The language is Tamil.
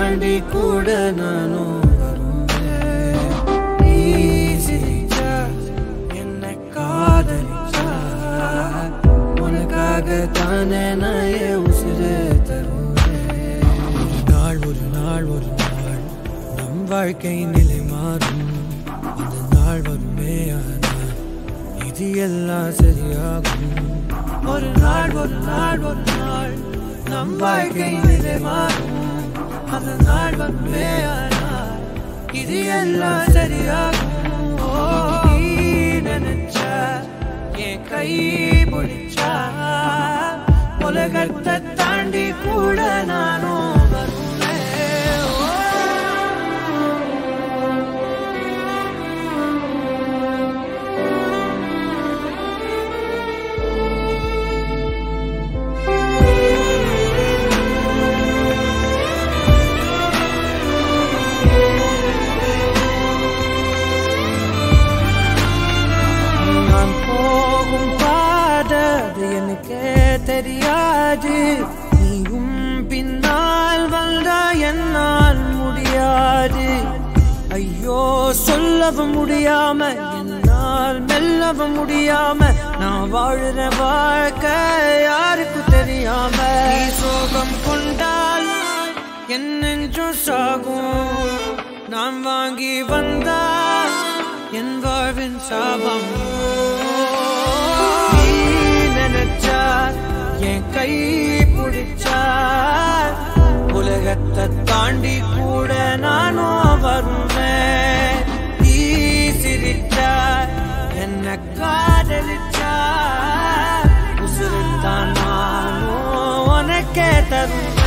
தாண்டி கூட நானும் வருவேன் நீ சிரிச்சா என்னை காதலிச்சா உனக்காக தானே நான் என் உசிரே தருவேன் ஒரு நாள் ஒரு நாள் ஒரு நாள் நம் வாழ்க்கை நிலை மாறும் அந்த நாள் வருமே ஆனால் இது எல்லாம் சரியாகும் ஒரு நாள் ஒரு நாள் ஒரு நாள் நம் வாழ்க்கை நிலை மாறும் அந்த நாள் வருமே ஆனால் இது எல்லாம் சரியாகும் ஓ, நீ நினைச்சா என் கை பிடிச்சா உலகத்தை தாண்டி கூட நானும் வருவேன் ஓ. நான் போகும் பாதை அது எனக்கே தெரியாது நீயும் பின்னால் வந்தா என்னால் முடியாது ஐயோ சொல்லவும் முடியாம என்னால் மெல்லவும் முடியாம நான் வாழுற வாழ்க்கை யாருக்கு தெரியாம நீ சோகம் கொண்டால் என் நெஞ்சும் சாகும் நான் வாங்கி வந்தால் என் வாழ்வின் சாபம் நீ நினைச்சா என் கை பிடிச்சார் உலகத்தை தாண்டி கூட நானும் வருவேன் நீ சிரிச்சார் என்ன காதலிச்சார் உசுருத்தான் நானும் உனக்கே தருவேன்